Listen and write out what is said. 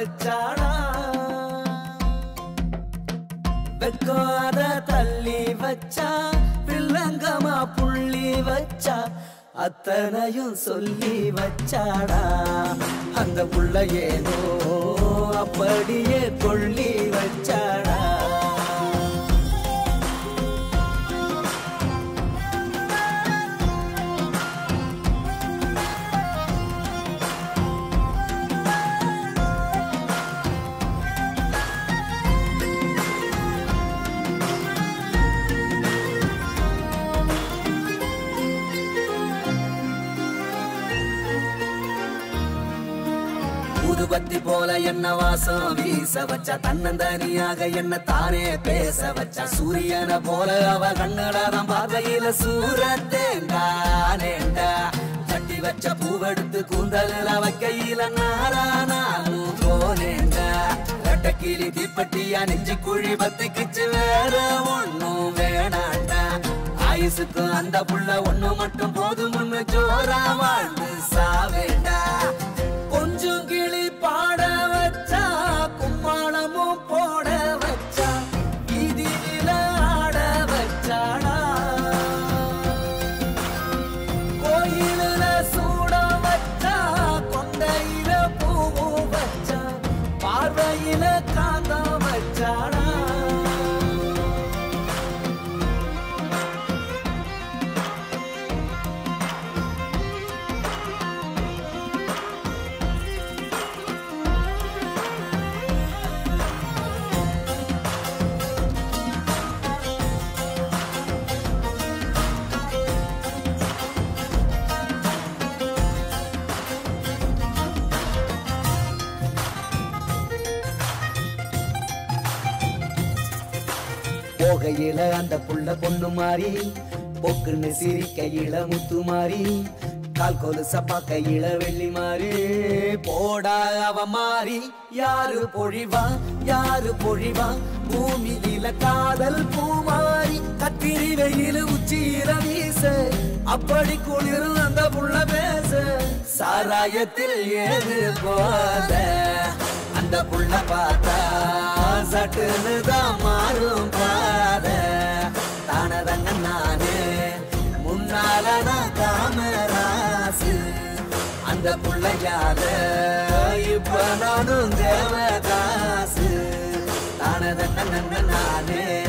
வச்சாடா வெக்காத தள்ளி வச்சா வில்லங்கமா புள்ளி வச்சா அத்தனையும் சொல்லி வச்சாடா அந்த புள்ள ஏதோ அப்படியே கொள்ளி வச்சாடா ஊதுபத்தி போல என்ன வாசம் வீச வச்சா தன்னந்தனியாக என்ன தானே பேச வச்சா சூரியனை போல அவ கண்ணடாதான் பார்வையில சூரத்தேண்டானேண்டா சட்டி வச்ச பூவெடுத்து கூந்தலில் அவ கையில நாரானாலும் போனேண்டா ரெட்டக்கிளி தீப்பட்டியா நெஞ்சு குழி பத்திக்கிச்சு வேற ஒண்ணும் வேணாண்டா ஆயுசுக்கு அந்த புள்ள ஒண்ணு மட்டும் போதும்னு ஜோரா வாழ்ந்து சாவேண்டா கொஞ்சம் கிளி பாட வச்சா கும்மாளமும் போட வச்சா வீதியில ஆட வச்சாடா கோயிலுல சூட வச்சா கொண்டையில பூவும் வச்சா பார்வையில காந்தம் வச்சாடா போகையில அந்த புள்ள பொண்ணு மாறி பொக்குன்னு சிரிக்கையில முத்து மாறி கால் கொலுச பார்க்கையில வெள்ளி மாறி போடா அவ மாறி யாரு பொழிவா யாரு பொழிவா பூமியில காதல் பூமாரி கத்திரி வெயில உச்சியில வீச அப்படி குளிர் அந்த புள்ள பேச சாராயத்தில் ஏது போத அந்த புள்ள பார்த்தா சட்டுன்னு தான் மாறும் பாத தானதங்க நானே முன்னால நான் காமராசு அந்த புள்ள யார இப்ப நானும் தேவதாசு தானதங்க நானே